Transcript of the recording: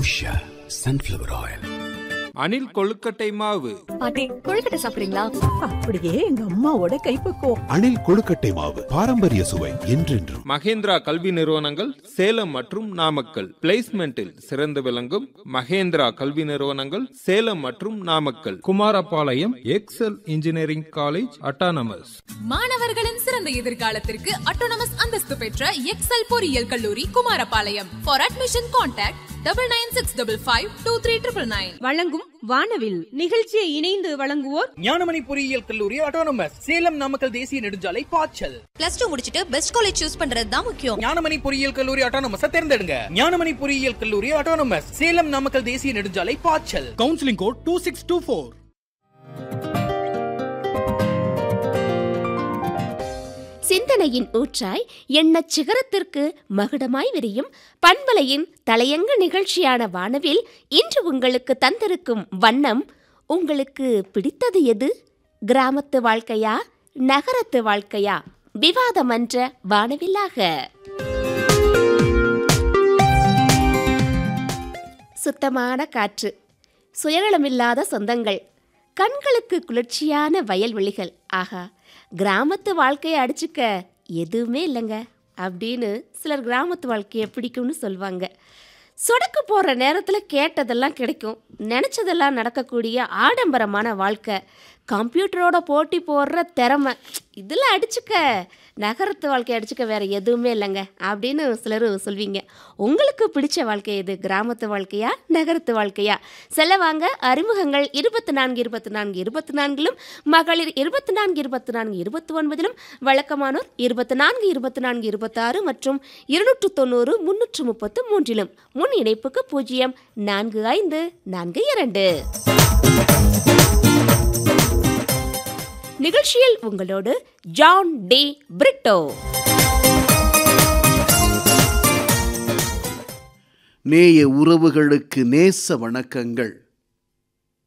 Usha sunflower oil Anil கொழுக்கட்டை மாவு பாட்டி கொழுக்கட்டை சாப்பிடுறீங்களா அப்படியே எங்க அம்மாவோட கைப்பக்குவம் அணில் கொழுக்கட்டை மாவு பாரம்பரிய சுவை என்றென்றும் மகேந்திரா கல்வி நிறுவனங்கள் சேலம் மற்றும் நாமக்கல் பிளேஸ்மெண்டில் சிறந்து விளங்கும் மகேந்திரா கல்வி நிறுவனங்கள் சேலம் மற்றும் Namakkal Kumarapalayam Excel engineering college autonomous மாணவர்களின் சிறந்த எதிர்காலத்திற்கு அட்டோனமஸ் அந்தஸ்து பெற்ற எக்ஸல் பொறியியல் கல்லூரி Kumarapalayam for admission contact double nine six double five two three triple nine வழங்கும் வானவில் நிகழ்ச்சியை இணைந்து வழங்குவோர் ஞானமணி பொறியியல் கல்லூரி ஆட்டோனமஸ் சேலம் நாமக்கல் தேசிய நெடுஞ்சாலை பாய்ச்சல் பிளஸ் டூ முடிச்சிட்டு பெஸ்ட் காலேஜ் சூஸ் பண்றது தான் முக்கியம் ஞானமணி பொறியியல் கல்லூரி ஆட்டோனமஸ் தேர்ந்தெடுங்க ஞானமணி பொறியியல் கல்லூரி ஆட்டோனமஸ் சேலம் நாமக்கல் தேசிய நெடுஞ்சாலை பாய்ச்சல் counselling code two six two four சிந்தனையின் ஊற்றாய் எண்ணச் சிகரத்திற்கு மகுடமாய் விரியும் பண்பலையின் தலையங்க நிகழ்ச்சியான வானவில் இன்று உங்களுக்கு தந்திருக்கும் வண்ணம் உங்களுக்கு பிடித்தது எது கிராமத்து வாழ்க்கையா நகரத்து வாழ்க்கையா விவாதமன்ற வானவில்லாக சுத்தமான காற்று சுயநலமில்லாத சொந்தங்கள் கண்களுக்கு குளிர்ச்சியான வயல்வெளிகள் ஆகா கிராமத்து வாழ்க்கையை அடிச்சுக்க எதுவுமே இல்லைங்க அப்படின்னு சிலர் கிராமத்து வாழ்க்கையை பிடிக்கும்னு சொல்லுவாங்க சொடக்கு போகிற நேரத்தில் கேட்டதெல்லாம் கிடைக்கும் நினச்சதெல்லாம் நடக்கக்கூடிய ஆடம்பரமான வாழ்க்கை கம்ப்யூட்டரோட போட்டி போடுற திறமை இதில் அடிச்சுக்க நகரத்து வாழ்க்கையை அடிச்சுக்க வேறு எதுவுமே இல்லைங்க அப்படின்னு சிலர் சொல்வீங்க உங்களுக்கு பிடிச்ச வாழ்க்கை எது கிராமத்து வாழ்க்கையா நகரத்து வாழ்க்கையா செல்லவாங்க அறிமுகங்கள் இருபத்தி நான்கு இருபத்தி நான்கு இருபத்தி நான்கிலும் மகளிர் இருபத்தி நான்கு இருபத்தி நான்கு இருபத்தி ஒன்பதிலும் வழக்கமானோர் இருபத்தி நான்கு இருபத்தி நான்கு இருபத்தாறு மற்றும் இருநூற்று தொண்ணூறு முன்னூற்று முப்பத்து மூன்றிலும் முன் இணைப்புக்கு பூஜ்ஜியம் நான்கு ஐந்து நான்கு இரண்டு நிகழ்ச்சியில் உங்களோடு ஜான் டி பிரிட்டோ நேய உறவுகளுக்கு நேச வணக்கங்கள்